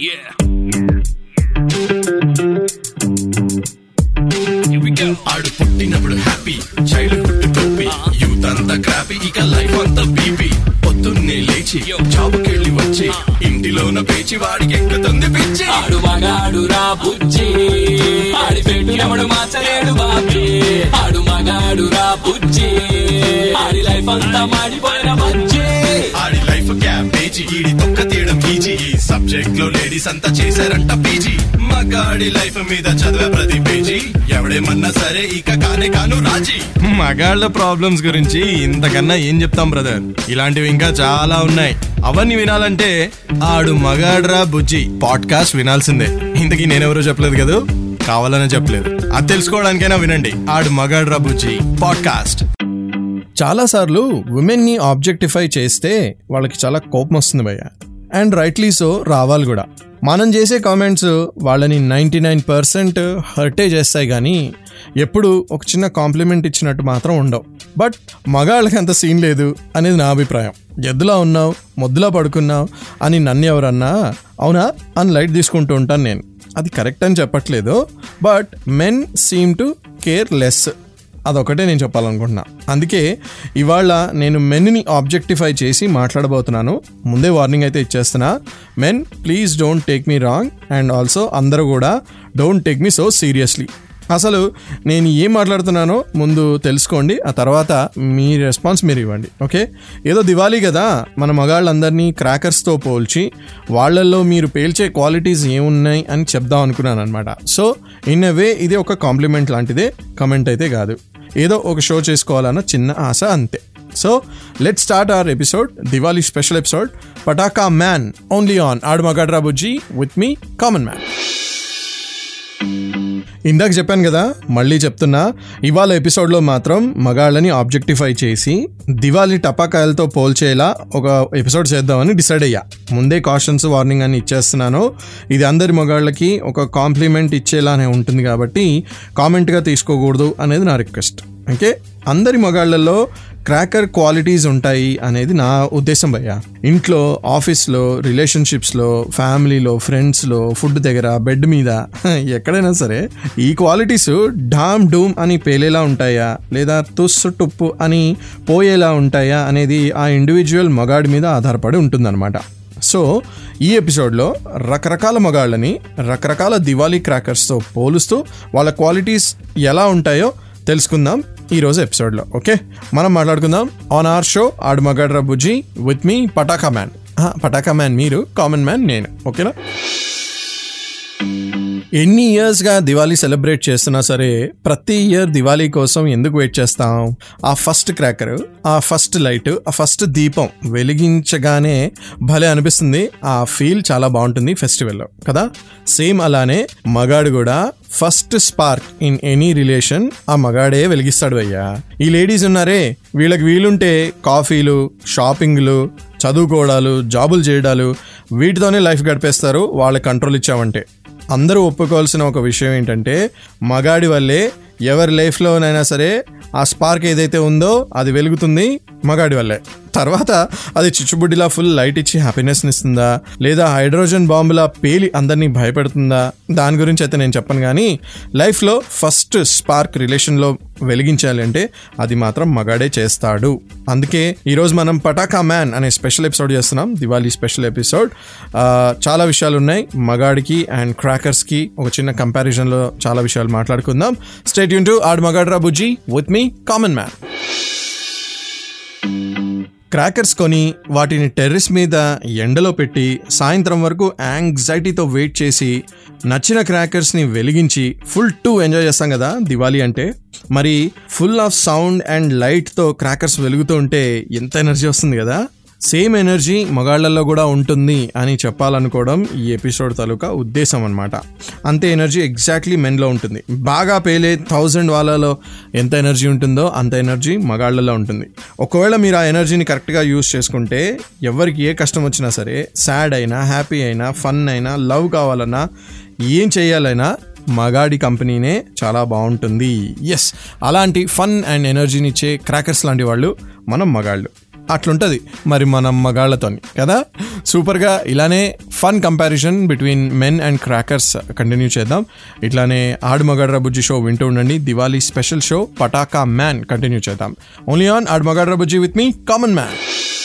Yeah. Here we go. ఆడు పుట్టినప్పుడు happy childhood టోపీ యూత్ అంతా క్రాపీ ఇక లైఫ్ అంతా బీపీ పొద్దున్నే లేచి జాబుకెళ్ళి వచ్చి ఇంటిలోన పేచి వాడికి ఎక్కుతుంది పిచ్చి ఆడు మగాడు రా బుజ్జి ఆడి పెట్టు ఎవడు మార్చలేడు బాబీ ఆడు మగాడు రా బుజ్జి ఆడి లైఫ్ అంతా మాడిపోయిన బజ్జి ఆడి లైఫ్ క్యాబేజీ ఈడి తొక్క తీయడం ఈజీ ఈ సబ్జెక్ట్ లో లేడీస్ అంతా చేశారంట పీజీ మగాడి లైఫ్ మీద చదివే ప్రతి పేజీ ఎవడేమన్నా సరే ఇక కానే కాను రాజీ మగాళ్ళ ప్రాబ్లమ్స్ గురించి ఇంతకన్నా ఏం చెప్తాం బ్రదర్ ఇలాంటివి ఇంకా చాలా ఉన్నాయి అవన్నీ వినాలంటే ఆడు మగాడ్రా బుజ్జి పాడ్కాస్ట్ వినాల్సిందే ఇంతకీ నేనెవరో చెప్పలేదు కదా కావాలనే చెప్పలేదు అది తెలుసుకోవడానికైనా వినండి ఆడు మగాడ్రా బుజ్జి పాడ్కాస్ట్ చాలాసార్లు ఉమెన్ని ఆబ్జెక్టిఫై చేస్తే వాళ్ళకి చాలా కోపం వస్తుంది భయ్య అండ్ రైట్లీ సో రావాలి కూడా మనం చేసే కామెంట్స్ వాళ్ళని నైంటీ నైన్ పర్సెంట్ హర్టే చేస్తాయి కానీ ఎప్పుడు ఒక చిన్న కాంప్లిమెంట్ ఇచ్చినట్టు మాత్రం ఉండవు బట్ మగాళ్ళకి అంత సీన్ లేదు అనేది నా అభిప్రాయం ఎద్దులా ఉన్నావు మొద్దులా పడుకున్నావు అని నన్ను ఎవరన్నా అవునా అని లైట్ తీసుకుంటూ ఉంటాను నేను అది కరెక్ట్ అని చెప్పట్లేదు but men seem to care less అదొకటే నేను చెప్పాలనుకుంటున్నా అందుకే ఇవాళ నేను మెన్ని ఆబ్జెక్టిఫై చేసి మాట్లాడబోతున్నాను ముందే వార్నింగ్ అయితే ఇచ్చేస్తున్నా men please don't take me wrong and also అందరూ కూడా don't take me so seriously అసలు నేను ఏం మాట్లాడుతున్నానో ముందు తెలుసుకోండి ఆ తర్వాత మీ రెస్పాన్స్ మీరు ఇవ్వండి ఓకే ఏదో దివాళీ కదా మన మగాళ్ళందరినీ క్రాకర్స్తో పోల్చి వాళ్ళల్లో మీరు పేల్చే క్వాలిటీస్ ఏమున్నాయి అని చెప్దాం అనుకున్నాను అనమాట సో ఇన్ ఎ వే ఇది ఒక కాంప్లిమెంట్ లాంటిదే కమెంట్ అయితే కాదు ఏదో ఒక షో చేసుకోవాలన్న చిన్న ఆశ అంతే so let start our episode Diwali special episode Pataka man only on Aadu Magaadra Bujji with me common man ఇందాక చెప్పాను కదా మళ్ళీ చెప్తున్నా ఇవాళ ఎపిసోడ్లో మాత్రం మగాళ్ళని ఆబ్జెక్టిఫై చేసి దివాళీ టపాకాయలతో పోల్చేలా ఒక ఎపిసోడ్ చేద్దామని డిసైడ్ అయ్యా ముందే కాషన్స్ వార్నింగ్ అని ఇచ్చేస్తున్నాను ఇది అందరి మగాళ్ళకి ఒక కాంప్లిమెంట్ ఇచ్చేలానే ఉంటుంది కాబట్టి కామెంట్గా తీసుకోకూడదు అనేది నా రిక్వెస్ట్ ఓకే అందరి మగాళ్ళల్లో క్రాకర్ క్వాలిటీస్ ఉంటాయి అనేది నా ఉద్దేశం భయ్య ఇంట్లో ఆఫీస్లో రిలేషన్షిప్స్లో ఫ్యామిలీలో ఫ్రెండ్స్లో ఫుడ్ దగ్గర బెడ్ మీద ఎక్కడైనా సరే ఈ క్వాలిటీస్ డామ్ డూమ్ అని పేలేలా ఉంటాయా లేదా తుస్సు టుప్పు అని పోయేలా ఉంటాయా అనేది ఆ ఇండివిజువల్ మగాడి మీద ఆధారపడి ఉంటుందన్నమాట సో ఈ ఎపిసోడ్లో రకరకాల మగాళ్ళని రకరకాల దివాళీ క్రాకర్స్తో పోలుస్తూ వాళ్ళ క్వాలిటీస్ ఎలా ఉంటాయో తెలుసుకుందాం ఈరోజు ఎపిసోడ్లో ఓకే మనం మాట్లాడుకుందాం on our show Aadu Magaadra Bujji with me Pataka man Pataka man మీరు కామన్ మ్యాన్ నేను ఓకేనా ఎన్ని ఇయర్స్గా దివాళీ సెలబ్రేట్ చేస్తున్నా సరే ప్రతి ఇయర్ దివాళీ కోసం ఎందుకు వెయిట్ చేస్తాం ఆ ఫస్ట్ క్రాకర్ ఆ ఫస్ట్ లైట్ ఆ ఫస్ట్ దీపం వెలిగించగానే భలే అనిపిస్తుంది ఆ ఫీల్ చాలా బాగుంటుంది ఫెస్టివల్లో కదా సేమ్ అలానే మగాడు కూడా first spark in any relation ఆ మగాడే వెలిగిస్తాడు అయ్యా ఈ లేడీస్ ఉన్నారే వీళ్ళకి వీలుంటే కాఫీలు షాపింగ్లు చదువుకోవడాలు జాబులు చేయడాలు వీటితోనే లైఫ్ గడిపేస్తారు వాళ్ళ కంట్రోల్ ఇచ్చామంటే అందరూ ఒప్పుకోవాల్సిన ఒక విషయం ఏంటంటే మగాడి వల్లే ఎవరి లైఫ్లోనైనా సరే ఆ స్పార్క్ ఏదైతే ఉందో అది వెలుగుతుంది మగాడి వల్లే తర్వాత అది చిచ్చుబుడ్డిలా ఫుల్ లైట్ ఇచ్చి హ్యాపీనెస్ని ఇస్తుందా లేదా హైడ్రోజన్ బాంబులా పేలి అందరినీ భయపెడుతుందా దాని గురించి అయితే నేను చెప్పను కానీ లైఫ్లో ఫస్ట్ స్పార్క్ రిలేషన్లో వెలిగించాలి అంటే అది మాత్రం మగాడే చేస్తాడు అందుకే ఈరోజు మనం పటాకా మ్యాన్ అనే స్పెషల్ ఎపిసోడ్ చేస్తున్నాం దివాళీ స్పెషల్ ఎపిసోడ్ చాలా విషయాలు ఉన్నాయి మగాడికి అండ్ క్రాకర్స్కి ఒక చిన్న కంపారిజన్లో చాలా విషయాలు మాట్లాడుకుందాం స్టేట్ యూన్ to Aadu Magaadra Bujji with me common man crackers కొని వాటిని టెర్రస్ మీద ఎండలో పెట్టి సాయంత్రం వరకు యాంగ్జైటీతో వెయిట్ చేసి నచ్చిన క్రాకర్స్ని వెలిగించి ఫుల్ టూ ఎంజాయ్ చేస్తాం కదా దివాళీ అంటే మరి ఫుల్ ఆఫ్ సౌండ్ అండ్ లైట్తో క్రాకర్స్ వెలుగుతూ ఉంటే ఎంత ఎనర్జీ వస్తుంది కదా సేమ్ ఎనర్జీ మగాళ్లలో కూడా ఉంటుంది అని చెప్పాలనుకోవడం ఈ ఎపిసోడ్ తాలూకా ఉద్దేశం అనమాట అంతే ఎనర్జీ ఎగ్జాక్ట్లీ మెన్లో ఉంటుంది బాగా పేలే థౌజండ్ వాళ్ళలో ఎంత ఎనర్జీ ఉంటుందో అంత ఎనర్జీ మగాళ్లలో ఉంటుంది ఒకవేళ మీరు ఆ ఎనర్జీని కరెక్ట్గా యూస్ చేసుకుంటే ఎవరికి ఏ కష్టం వచ్చినా సరే సాడ్ అయినా హ్యాపీ అయినా ఫన్ అయినా లవ్ కావాలన్నా ఏం చేయాలైనా మగాడి కంపెనీనే చాలా బాగుంటుంది ఎస్ అలాంటి ఫన్ అండ్ ఎనర్జీనిచ్చే క్రాకర్స్ లాంటి వాళ్ళు మనం మగాళ్ళు అట్లుంటుంది మరి మనం మగాళ్ళతోని కదా సూపర్గా ఇలానే fun comparison between men and crackers continue చేద్దాం ఇట్లానే ఆడు మగడ్ర బుజ్జి షో వింటూ ఉండండి Diwali special show Pataka man continue చేద్దాం only on Aadu Magaadra Bujji with me common man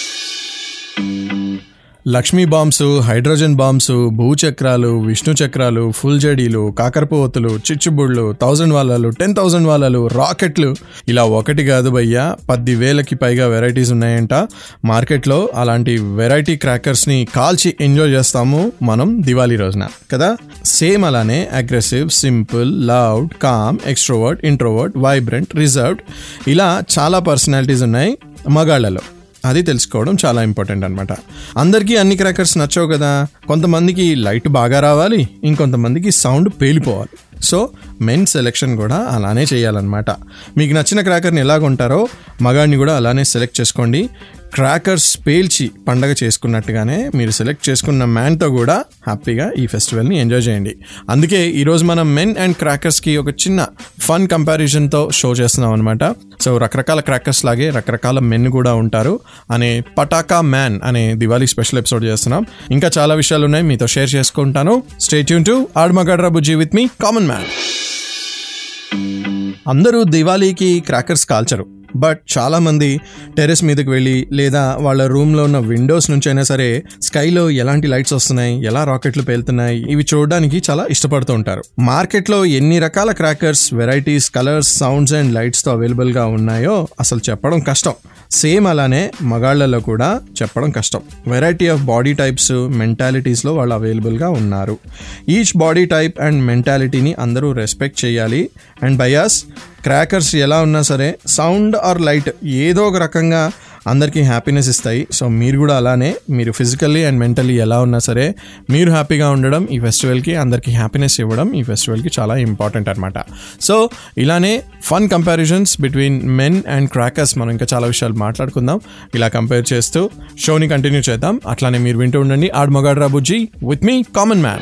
Lakshmi bombs hydrogen bombs భూచక్రాలు విష్ణు చక్రాలు ఫుల్ జడీలు కాకరపోతులు చిచ్చుబుళ్ళు థౌజండ్ వాళ్ళలు టెన్ థౌజండ్ వాళ్ళలు రాకెట్లు ఇలా ఒకటి కాదు భయ్యా పది వేలకి పైగా వెరైటీస్ ఉన్నాయంట మార్కెట్లో అలాంటి వెరైటీ క్రాకర్స్ని కాల్చి ఎంజాయ్ చేస్తాము మనం దివాళీ రోజున కదా సేమ్ అలానే aggressive simple loud calm extrovert introvert vibrant reserved ఇలా చాలా పర్సనాలిటీస్ ఉన్నాయి మగాళ్ళలో అది తెలుసుకోవడం చాలా ఇంపార్టెంట్ అనమాట అందరికీ అన్ని క్రాకర్స్ నచ్చవు కదా కొంతమందికి లైట్ బాగా రావాలి ఇంకొంతమందికి సౌండ్ పేలిపోవాలి సో మెన్ సెలెక్షన్ కూడా అలానే చేయాలన్నమాట మీకు నచ్చిన క్రాకర్ని ఎలా కొంటారో మగాడిని కూడా అలానే సెలెక్ట్ చేసుకోండి క్రాకర్స్ పేల్చి పండగ చేసుకున్నట్టుగానే మీరు సెలెక్ట్ చేసుకున్న మ్యాన్తో కూడా హ్యాపీగా ఈ ఫెస్టివల్ని ఎంజాయ్ చేయండి అందుకే ఈరోజు మనం మెన్ అండ్ క్రాకర్స్కి ఒక చిన్న ఫన్ కంపారిజన్తో షో చేస్తున్నాం అనమాట సో రకరకాల క్రాకర్స్ లాగే రకరకాల మెన్ కూడా ఉంటారు అనే పటాకా మ్యాన్ అనే దివాళీ స్పెషల్ ఎపిసోడ్ చేస్తున్నాం ఇంకా చాలా విషయాలు ఉన్నాయి మీతో షేర్ చేసుకుంటాను స్టేట్ యూన్ to Aadu Magaadra Bujji with me common man అందరూ దివాళీకి క్రాకర్స్ కాల్చరు బట్ చాలా మంది టెరెస్ మీదకి వెళ్ళి లేదా వాళ్ళ రూమ్లో ఉన్న విండోస్ నుంచి అయినా సరే స్కైలో ఎలాంటి లైట్స్ వస్తున్నాయి ఎలా రాకెట్లు పేలుతున్నాయి ఇవి చూడడానికి చాలా ఇష్టపడుతూ ఉంటారు మార్కెట్లో ఎన్ని రకాల crackers varieties colours sounds and లైట్స్తో అవైలబుల్గా ఉన్నాయో అసలు చెప్పడం కష్టం సేమ్ అలానే మగాళ్లలో కూడా చెప్పడం కష్టం వెరైటీ ఆఫ్ బాడీ టైప్స్ మెంటాలిటీస్లో వాళ్ళు అవైలబుల్గా ఉన్నారు ఈచ్ బాడీ టైప్ అండ్ మెంటాలిటీని అందరూ రెస్పెక్ట్ చేయాలి అండ్ బయాస్ క్రాకర్స్ ఎలా ఉన్నా సరే సౌండ్ ఆర్ లైట్ ఏదో ఒక రకంగా అందరికీ హ్యాపీనెస్ ఇస్తాయి సో మీరు కూడా అలానే మీరు ఫిజికల్లీ అండ్ మెంటలీ ఎలా ఉన్నా సరే మీరు హ్యాపీగా ఉండడం ఈ ఫెస్టివల్కి అందరికీ హ్యాపీనెస్ ఇవ్వడం ఈ ఫెస్టివల్కి చాలా ఇంపార్టెంట్ అనమాట సో ఇలానే fun comparisons between men and crackers మనం ఇంకా చాలా విషయాలు మాట్లాడుకుందాం ఇలా కంపేర్ చేస్తూ షోని కంటిన్యూ చేద్దాం అట్లానే మీరు వింటూ ఉండండి Aadu Mogaadra Bujji with me common man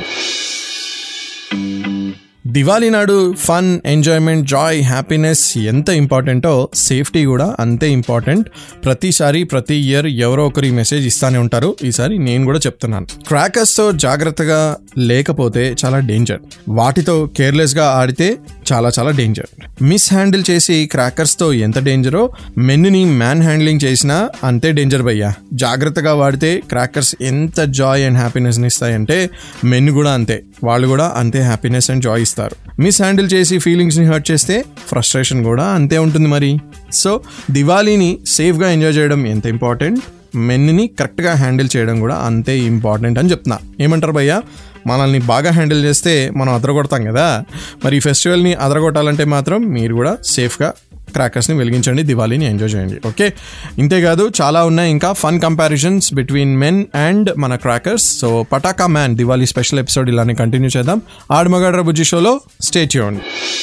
Diwali నాడు ఫన్ ఎంజాయ్మెంట్ జాయ్ హ్యాపీనెస్ ఎంత ఇంపార్టెంటో సేఫ్టీ కూడా అంతే ఇంపార్టెంట్ ప్రతిసారి ప్రతి ఇయర్ ఎవరో ఒకరు ఈ మెసేజ్ ఇస్తానే ఉంటారు ఈసారి నేను కూడా చెప్తున్నాను క్రాకర్స్తో జాగ్రత్తగా లేకపోతే చాలా డేంజర్ వాటితో కేర్లెస్గా ఆడితే చాలా చాలా డేంజర్ మిస్ హ్యాండిల్ చేసి క్రాకర్స్తో ఎంత డేంజరో మెన్నుని మ్యాన్ హ్యాండ్లింగ్ చేసినా అంతే డేంజర్ భయ్యా జాగ్రత్తగా వాడితే క్రాకర్స్ ఎంత జాయ్ అండ్ హ్యాపీనెస్ని ఇస్తాయంటే మెన్ కూడా అంతే వాళ్ళు కూడా అంతే హ్యాపీనెస్ అండ్ జాయ్ ఇస్తారు మిస్ హ్యాండిల్ చేసి ఫీలింగ్స్ని హర్ట్ చేస్తే ఫ్రస్ట్రేషన్ కూడా అంతే ఉంటుంది మరి సో దివాళీని సేఫ్గా ఎంజాయ్ చేయడం ఎంత ఇంపార్టెంట్ మెన్ని కరెక్ట్గా హ్యాండిల్ చేయడం కూడా అంతే ఇంపార్టెంట్ అని చెప్తున్నా ఏమంటారు భయ్యా మనల్ని బాగా హ్యాండిల్ చేస్తే మనం అదరగొడతాం కదా మరి ఈ ఫెస్టివల్ని అదరగొట్టాలంటే మాత్రం మీరు కూడా సేఫ్గా క్రాకర్స్ని వెలిగించండి దివాళీని ఎంజాయ్ చేయండి ఓకే ఇంతేకాదు చాలా ఉన్నాయి ఇంకా fun comparisons between men and మన crackers so Pataka man Diwali special episode ఇలానే కంటిన్యూ చేద్దాం ఆడమగడ్ర బుజ్జి షోలో స్టే చేయండి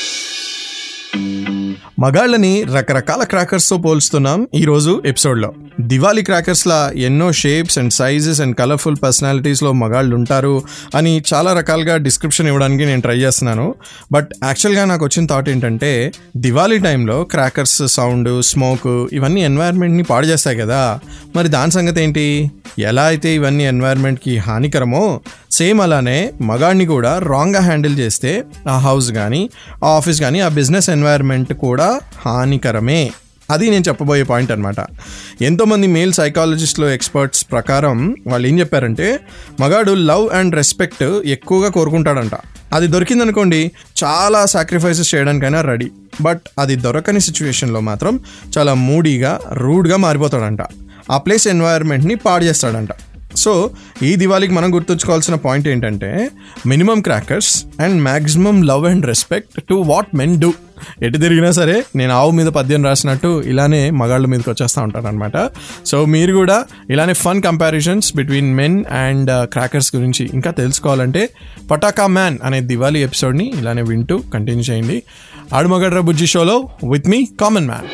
మగాళ్ళని రకరకాల క్రాకర్స్తో పోల్చుతున్నాం ఈ రోజు ఎపిసోడ్లో దివాళీ క్రాకర్స్లా ఎన్నో shapes and sizes and colourful పర్సనాలిటీస్లో మగాళ్ళు ఉంటారు అని చాలా రకాలుగా డిస్క్రిప్షన్ ఇవ్వడానికి నేను ట్రై చేస్తున్నాను బట్ యాక్చువల్గా నాకు వచ్చిన థాట్ ఏంటంటే దివాళీ టైంలో క్రాకర్స్ సౌండ్ స్మోక్ ఇవన్నీ ఎన్వైర్న్మెంట్ని పాడు చేస్తాయి కదా మరి దాని సంగతి ఏంటి ఎలా అయితే ఇవన్నీ ఎన్వైర్న్మెంట్కి హానికరమో సేమ్ అలానే మగాడిని కూడా రాంగ్గా హ్యాండిల్ చేస్తే ఆ హౌస్ కానీ ఆ ఆఫీస్ కానీ ఆ బిజినెస్ ఎన్వైర్న్మెంట్ కూడా హానికరమే అది నేను చెప్పబోయే పాయింట్ అనమాట ఎంతోమంది మేల్ సైకాలజిస్ట్లో ఎక్స్పర్ట్స్ ప్రకారం వాళ్ళు ఏం చెప్పారంటే మగాడు లవ్ అండ్ రెస్పెక్ట్ ఎక్కువగా కోరుకుంటాడంట అది దొరికిందనుకోండి చాలా సాక్రిఫైసెస్ చేయడానికైనా రెడీ బట్ అది దొరకని సిచ్యువేషన్లో మాత్రం చాలా మూడీగా రూడ్గా మారిపోతాడంట ఆ ప్లేస్ ఎన్వైర్న్మెంట్ని పాడు చేస్తాడంట సో ఈ దివాళీకి మనం గుర్తుంచుకోవాల్సిన పాయింట్ ఏంటంటే minimum crackers and maximum love and respect to what men do ఎటు తిరిగినా సరే నేను ఆవు మీద పద్యం రాసినట్టు ఇలానే మగాళ్ళ మీదకి వచ్చేస్తూ ఉంటాను అనమాట సో మీరు కూడా ఇలానే fun comparisons between men and crackers గురించి ఇంకా తెలుసుకోవాలంటే పటాకా మ్యాన్ అనే దివాళీ ఎపిసోడ్ని ఇలానే వింటూ కంటిన్యూ చేయండి ఆడుమగడ్ర బుజ్జి షోలో with me common man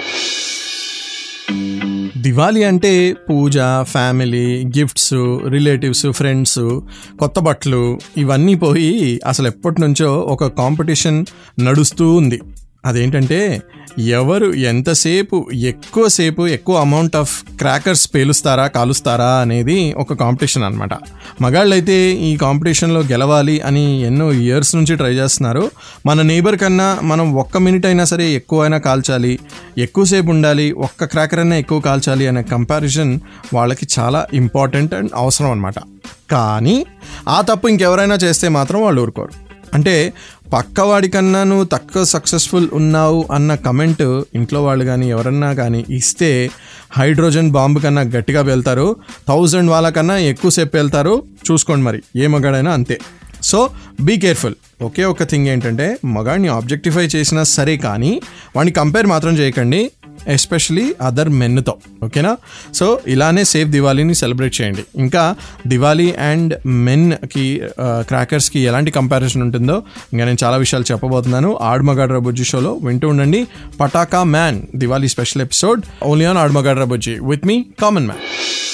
Diwali అంటే puja family gifts relatives friends కొత్త బట్టలు ఇవన్నీ పోయి అసలు ఎప్పటి నుంచో ఒక కాంపిటీషన్ నడుస్తూ ఉంది అదేంటంటే ఎవరు ఎంతసేపు ఎక్కువసేపు ఎక్కువ అమౌంట్ ఆఫ్ క్రాకర్స్ పేలుస్తారా కాలుస్తారా అనేది ఒక కాంపిటీషన్ అనమాట మగాళ్ళైతే ఈ కాంపిటీషన్లో గెలవాలి అని ఎన్నో ఇయర్స్ నుంచి ట్రై చేస్తున్నారు మన నేబర్ కన్నా మనం ఒక్క మినిట్ అయినా సరే ఎక్కువ అయినా కాల్చాలి ఎక్కువసేపు ఉండాలి ఒక్క క్రాకర్ అయినా ఎక్కువ కాల్చాలి అనే కంపారిజన్ వాళ్ళకి చాలా ఇంపార్టెంట్ అండ్ అవసరం అనమాట కానీ ఆ తప్పు ఇంకెవరైనా చేస్తే మాత్రం వాళ్ళు ఊరుకోరు అంటే పక్కవాడి కన్నా నువ్వు తక్కువ సక్సెస్ఫుల్ ఉన్నావు అన్న కమెంట్ ఇంట్లో వాళ్ళు కానీ ఎవరన్నా కానీ ఇస్తే హైడ్రోజన్ బాంబు కన్నా గట్టిగా వెళ్తారు థౌజండ్ వాళ్ళకన్నా ఎక్కువసేపు వెళ్తారు చూసుకోండి మరి ఏ మగాడైనా అంతే సో బీ కేర్ఫుల్ ఒకే ఒక థింగ్ ఏంటంటే మగాడిని ఆబ్జెక్టిఫై చేసినా సరే కానీ వాడిని కంపేర్ మాత్రం చేయకండి ఎస్పెషలీ అదర్ మెన్తో ఓకేనా సో ఇలానే సేఫ్ దివాళీని సెలబ్రేట్ చేయండి ఇంకా దివాళీ అండ్ మెన్కి క్రాకర్స్కి ఎలాంటి కంపారిజన్ ఉంటుందో ఇంకా నేను చాలా విషయాలు చెప్పబోతున్నాను ఆడ్మగాడ్ర బుజ్జి షోలో వింటూ ఉండండి Pataka man Diwali special episode only on Aadu Magaadra Bujji with me common man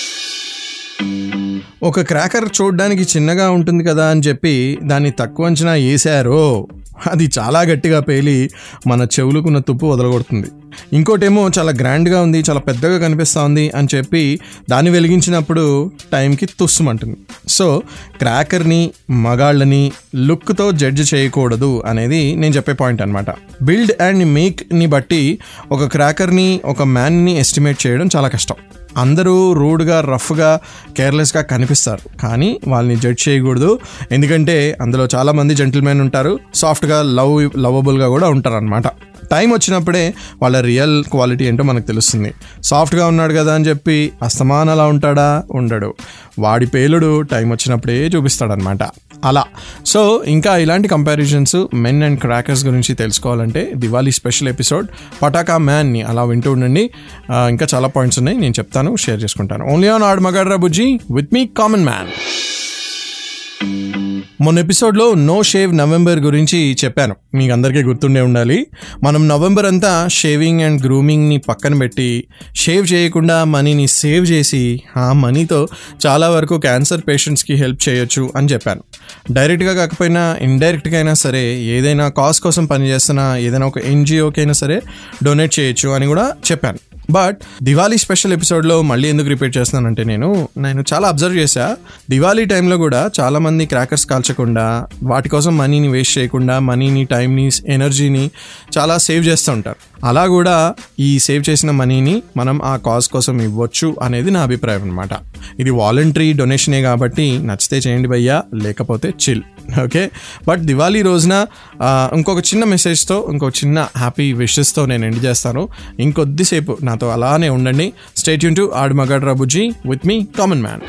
ఒక క్రాకర్ చూడడానికి చిన్నగా ఉంటుంది కదా అని చెప్పి దాన్ని తక్కువ అంచనా వేశారో అది చాలా గట్టిగా పేలి మన చెవులకున్న తుప్పు వదలగొడుతుంది ఇంకోటేమో చాలా గ్రాండ్గా ఉంది చాలా పెద్దగా కనిపిస్తూ ఉంది అని చెప్పి దాన్ని వెలిగించినప్పుడు టైంకి తుస్సుమంటుంది సో క్రాకర్ని మగాళ్ళని లుక్తో జడ్జ్ చేయకూడదు అనేది నేను చెప్పే పాయింట్ అనమాట బిల్డ్ అండ్ మేక్ని బట్టి ఒక క్రాకర్ని ఒక మ్యాన్ని ఎస్టిమేట్ చేయడం చాలా కష్టం అందరూ రూడ్గా రఫ్గా కేర్లెస్గా కనిపిస్తారు కానీ వాళ్ళని జడ్జ్ చేయకూడదు ఎందుకంటే అందులో చాలామంది జెంటిల్మెన్ ఉంటారు సాఫ్ట్గా లవ్ లవబుల్గా కూడా ఉంటారు అనమాట టైం వచ్చినప్పుడే వాళ్ళ రియల్ క్వాలిటీ ఏంటో మనకు తెలుస్తుంది సాఫ్ట్గా ఉన్నాడు కదా అని చెప్పి అస్తమాన్ అలా ఉంటాడా ఉండడు వాడి పేలుడు టైం వచ్చినప్పుడే చూపిస్తాడనమాట అలా సో ఇంకా ఇలాంటి కంపారిజన్స్ మెన్ అండ్ క్రాకర్స్ గురించి తెలుసుకోవాలంటే దివాళీ స్పెషల్ ఎపిసోడ్ పటాకా మ్యాన్ని అలా వింటూ ఉండండి ఆ, ఇంకా చాలా పాయింట్స్ ఉన్నాయి నేను చెప్తాను షేర్ చేసుకుంటాను only on Aadu Magaadra Bujji with me common man మొన్న ఎపిసోడ్లో నో షేవ్ నవంబర్ గురించి చెప్పాను మీకు అందరికీ గుర్తుండే ఉండాలి మనం నవంబర్ అంతా షేవింగ్ అండ్ గ్రూమింగ్ని పక్కన పెట్టి షేవ్ చేయకుండా మనీని సేవ్ చేసి ఆ మనీతో చాలా వరకు క్యాన్సర్ పేషెంట్స్కి హెల్ప్ చేయొచ్చు అని చెప్పాను డైరెక్ట్గా కాకపోయినా ఇండైరెక్ట్గా అయినా సరే ఏదైనా కాజ్ కోసం పనిచేస్తున్న ఏదైనా ఒక ఎన్జిఓకి అయినా సరే డొనేట్ చేయొచ్చు అని కూడా చెప్పాను బట్ దివాళీ స్పెషల్ ఎపిసోడ్లో మళ్ళీ ఎందుకు రిపీట్ చేస్తున్నానంటే నేను నేను చాలా అబ్జర్వ్ చేశా దివాళీ టైంలో కూడా చాలా మంది క్రాకర్స్ కాల్చకుండా వాటి కోసం మనీని వేస్ట్ చేయకుండా మనీని టైంని ఎనర్జీని చాలా సేవ్ చేస్తూ ఉంటారు అలా కూడా ఈ సేవ్ చేసిన మనీని మనం ఆ కాజ్ కోసం ఇవ్వచ్చు అనేది నా అభిప్రాయం అనమాట ఇది వాలంటరీ డొనేషనే కాబట్టి నచ్చితే చేయండి భయ్యా లేకపోతే చిల్ ఓకే బట్ దివాళీ రోజున ఆ, ఇంకొక చిన్న మెసేజ్తో ఇంకొక చిన్న హ్యాపీ విషెస్తో నేను ఎండ్ చేస్తాను ఇంకొద్దిసేపు నాతో అలానే ఉండండి స్టేట్ యూన్ to Aadu Magaadra Bujji with me common man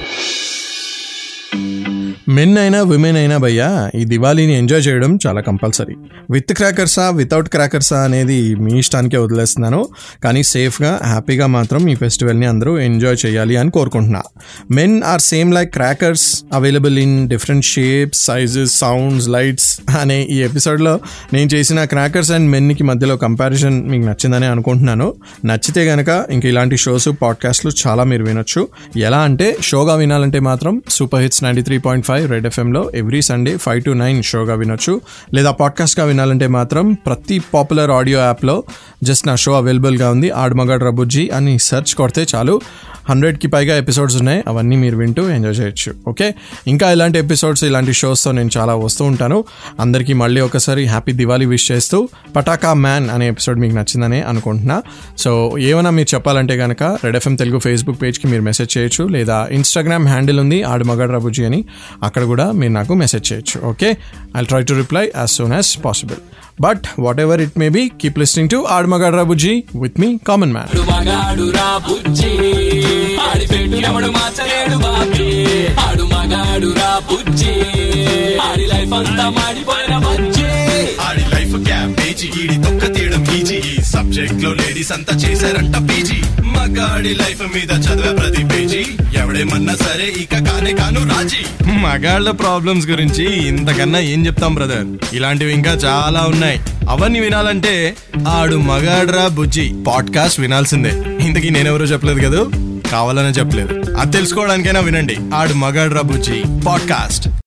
men అయినా విమెన్ అయినా భయ్యా ఈ దివాళీని ఎంజాయ్ చేయడం చాలా కంపల్సరీ విత్ క్రాకర్సా వితౌట్ క్రాకర్సా అనేది మీ ఇష్టానికే వదిలేస్తున్నాను కానీ సేఫ్గా హ్యాపీగా మాత్రం ఈ ఫెస్టివల్ని అందరూ ఎంజాయ్ చేయాలి అని కోరుకుంటున్నా men are same like crackers available in different shapes sizes sounds lights అనే ఈ ఎపిసోడ్లో నేను చేసిన క్రాకర్స్ అండ్ మెన్కి మధ్యలో కంపారిజన్ మీకు నచ్చిందని అనుకుంటున్నాను నచ్చితే గనక ఇంక ఇలాంటి షోస్ పాడ్కాస్ట్లు చాలా మీరు వినొచ్చు ఎలా అంటే షోగా వినాలంటే మాత్రం super hits ninety three point five red ఎఫ్ఎంలో every Sunday five to nine షోగా వినొచ్చు లేదా పాడ్కాస్ట్గా వినాలంటే మాత్రం ప్రతి పాపులర్ ఆడియో యాప్లో జస్ట్ నా షో అవైలబుల్గా ఉంది ఆడమగాడ్ రబుజ్జి అని సెర్చ్ కొడితే చాలు హండ్రెడ్కి పైగా ఎపిసోడ్స్ ఉన్నాయి అవన్నీ మీరు వింటూ ఎంజాయ్ చేయొచ్చు ఓకే ఇంకా ఇలాంటి ఎపిసోడ్స్ ఇలాంటి షోస్తో నేను చాలా వస్తూ ఉంటాను అందరికీ మళ్ళీ ఒకసారి హ్యాపీ దివాళీ విష్ చేస్తూ పటాకా మ్యాన్ అనే ఎపిసోడ్ మీకు నచ్చిందని అనుకుంటున్నా సో ఏమైనా మీరు చెప్పాలంటే కనుక రెడ్ ఎఫ్ఎం తెలుగు ఫేస్బుక్ పేజ్కి మీరు మెసేజ్ చేయొచ్చు లేదా ఇన్స్టాగ్రామ్ హ్యాండిల్ ఉంది ఆడమగడ్ రబుజీ అని అక్కడ కూడా మీరు నాకు మెసేజ్ చేయొచ్చు okay I try to reply as soon as possible but whatever it may be keep listening to Aadamagad Rabuji with me common man ఆడు మగాడు రా బుజ్జి ఆడి పెట్టు ఎవడు మార్చలేడు బాబీ ఆడు మగాడు రా బుజ్జి ఆడి లైఫ్ అంతా మాడిపోయిన బజ్జి ఆడి లైఫ్ క్యాబేజీ ఈడి తొక్క తీయడం ఈజీ ఈ సబ్జెక్ట్ లో లేడీస్ అంతా చేశారంట పీజీ మగాడి లైఫ్ మీద చదివే ప్రతి పేజీ ఎవడేమన్నా సరే ఇక కానే కాను రాజీ మగాళ్ళ ప్రాబ్లమ్స్ గురించి ఇంతకన్నా ఏం చెప్తాం బ్రదర్ ఇలాంటివి ఇంకా చాలా ఉన్నాయి అవన్నీ వినాలంటే ఆడు మగాడ్రా బుజ్జి పాడ్కాస్ట్ వినాల్సిందే ఇంతకీ నేనెవరో చెప్పలేదు కదా కావాలనే చెప్పలేదు అది తెలుసుకోవడానికైనా వినండి ఆడు మగాడ్రా బుజ్జి పాడ్కాస్ట్